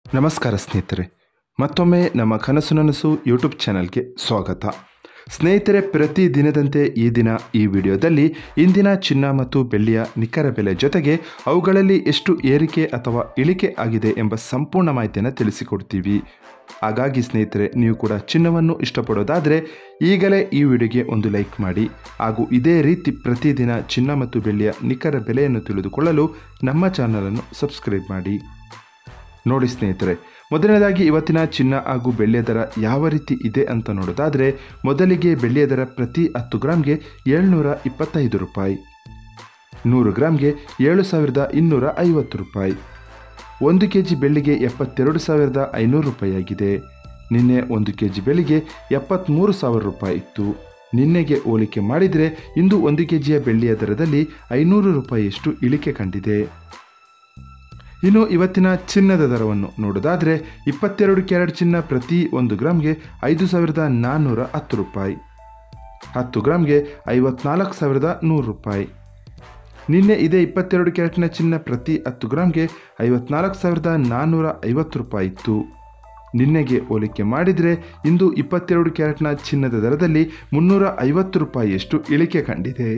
ನಮಸ್ಕಾರ ಸ್ನೇಹಿತರೆ ಮತ್ತೊಮ್ಮೆ ನಮ್ಮ ಕನಸು ನನಸು ಯೂಟ್ಯೂಬ್ ಚಾನಲ್ಗೆ ಸ್ವಾಗತ ಸ್ನೇಹಿತರೆ ಪ್ರತಿ ದಿನದಂತೆ ಈ ದಿನ ಈ ವಿಡಿಯೋದಲ್ಲಿ ಇಂದಿನ ಚಿನ್ನ ಮತ್ತು ಬೆಳ್ಳಿಯ ನಿಖರ ಬೆಲೆ ಜೊತೆಗೆ ಅವುಗಳಲ್ಲಿ ಎಷ್ಟು ಏರಿಕೆ ಅಥವಾ ಇಳಿಕೆ ಆಗಿದೆ ಎಂಬ ಸಂಪೂರ್ಣ ಮಾಹಿತಿಯನ್ನು ತಿಳಿಸಿಕೊಡ್ತೀವಿ ಹಾಗಾಗಿ ಸ್ನೇಹಿತರೆ ನೀವು ಕೂಡ ಚಿನ್ನವನ್ನು ಇಷ್ಟಪಡೋದಾದರೆ ಈಗಲೇ ಈ ವಿಡಿಯೋಗೆ ಒಂದು ಲೈಕ್ ಮಾಡಿ ಹಾಗೂ ಇದೇ ರೀತಿ ಪ್ರತಿದಿನ ಚಿನ್ನ ಮತ್ತು ಬೆಳ್ಳಿಯ ನಿಖರ ಬೆಲೆಯನ್ನು ತಿಳಿದುಕೊಳ್ಳಲು ನಮ್ಮ ಚಾನಲನ್ನು ಸಬ್ಸ್ಕ್ರೈಬ್ ಮಾಡಿ ನೋಡಿ ಸ್ನೇಹಿತರೆ ಮೊದಲನೇದಾಗಿ ಇವತ್ತಿನ ಚಿನ್ನ ಹಾಗೂ ಬೆಳ್ಳಿಯ ದರ ಯಾವ ರೀತಿ ಇದೆ ಅಂತ ನೋಡೋದಾದರೆ ಮೊದಲಿಗೆ ಬೆಳ್ಳಿಯ ದರ ಪ್ರತಿ ಹತ್ತು ಗ್ರಾಮ್ಗೆ ಏಳ್ನೂರ ಇಪ್ಪತ್ತೈದು ರೂಪಾಯಿ ನೂರು ಗ್ರಾಮ್ಗೆ ಏಳು ಸಾವಿರದ ಇನ್ನೂರ ಐವತ್ತು ರೂಪಾಯಿ ಒಂದು ಕೆ ಜಿ ಬೆಳ್ಳಿಗೆ ಎಪ್ಪತ್ತೆರಡು ಸಾವಿರದ ಐನೂರು ರೂಪಾಯಿ ಆಗಿದೆ ನಿನ್ನೆ ಒಂದು ಕೆ ಜಿ ಬೆಳ್ಳಿಗೆ ಎಪ್ಪತ್ತ್ಮೂರು ಸಾವಿರ ರೂಪಾಯಿ ಇತ್ತು ನಿನ್ನೆಗೆ ಹೋಲಿಕೆ ಮಾಡಿದರೆ ಇಂದು ಒಂದು ಕೆ ಜಿಯ ಬೆಳ್ಳಿಯ ದರದಲ್ಲಿ ಐನೂರು ರೂಪಾಯಿಯಷ್ಟು ಇಳಿಕೆ ಕಂಡಿದೆ ಇನ್ನು ಇವತ್ತಿನ ಚಿನ್ನದ ದರವನ್ನು ನೋಡೋದಾದರೆ ಇಪ್ಪತ್ತೆರಡು ಕ್ಯಾರೆಟ್ ಚಿನ್ನ ಪ್ರತಿ ಒಂದು ಗ್ರಾಮ್ಗೆ ಐದು ಸಾವಿರದ ನಾನ್ನೂರ ಹತ್ತು ರೂಪಾಯಿ ಹತ್ತು ಗ್ರಾಮ್ಗೆ ಐವತ್ನಾಲ್ಕು ಸಾವಿರದ ನೂರು ರೂಪಾಯಿ ನಿನ್ನೆ ಇದೇ ಇಪ್ಪತ್ತೆರಡು ಕ್ಯಾರೆಟ್ನ ಚಿನ್ನ ಪ್ರತಿ ಹತ್ತು ಗ್ರಾಮ್ಗೆ ಐವತ್ನಾಲ್ಕು ಸಾವಿರದ ನಾನ್ನೂರ ಐವತ್ತು ರೂಪಾಯಿ ಇತ್ತು ನಿನ್ನೆಗೆ ಹೋಲಿಕೆ ಮಾಡಿದರೆ ಇಂದು ಇಪ್ಪತ್ತೆರಡು ಕ್ಯಾರೆಟ್ನ ಚಿನ್ನದ ದರದಲ್ಲಿ ಮುನ್ನೂರ ಐವತ್ತು ರೂಪಾಯಿಯಷ್ಟು ಇಳಿಕೆ ಕಂಡಿದೆ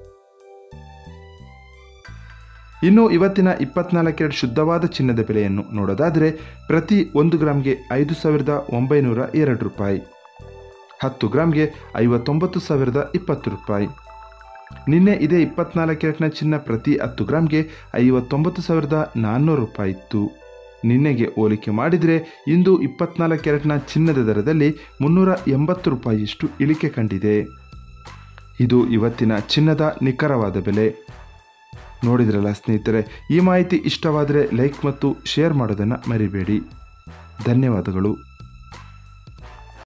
ಇನ್ನು ಇವತ್ತಿನ ಇಪ್ಪತ್ನಾಲ್ಕು ಕ್ಯಾರೆಟ್ ಶುದ್ಧವಾದ ಚಿನ್ನದ ಬೆಲೆಯನ್ನು ನೋಡೋದಾದರೆ ಪ್ರತಿ ಒಂದು ಗ್ರಾಮ್ಗೆ ಐದು ಸಾವಿರದ ಒಂಬೈನೂರ ಎರಡು ರೂಪಾಯಿ ಹತ್ತು ಗ್ರಾಮ್ಗೆ ಐವತ್ತೊಂಬತ್ತು ಸಾವಿರದ ಇಪ್ಪತ್ತು ರೂಪಾಯಿ ನಿನ್ನೆ ಇದೇ ಇಪ್ಪತ್ನಾಲ್ಕು ಕ್ಯಾರೆಟ್ನ ಚಿನ್ನ ಪ್ರತಿ ಹತ್ತು ಗ್ರಾಮ್ಗೆ ಐವತ್ತೊಂಬತ್ತು ಸಾವಿರದ ನಾನ್ನೂರು ರೂಪಾಯಿ ಇತ್ತು ನಿನ್ನೆಗೆ ಹೋಲಿಕೆ ಮಾಡಿದರೆ ಇಂದು ಇಪ್ಪತ್ನಾಲ್ಕು ಕ್ಯಾರೆಟ್ನ ಚಿನ್ನದ ದರದಲ್ಲಿ ಮುನ್ನೂರ ಎಂಬತ್ತು ರೂಪಾಯಿಯಷ್ಟು ಇಳಿಕೆ ಕಂಡಿದೆ ಇದು ಇವತ್ತಿನ ಚಿನ್ನದ ನಿಖರವಾದ ಬೆಲೆ ನೋಡಿದ್ರಲ್ಲ ಸ್ನೇಹಿತರೆ ಈ ಮಾಹಿತಿ ಇಷ್ಟವಾದರೆ ಲೈಕ್ ಮತ್ತು ಶೇರ್ ಮಾಡೋದನ್ನು ಮರಿಬೇಡಿ ಧನ್ಯವಾದಗಳು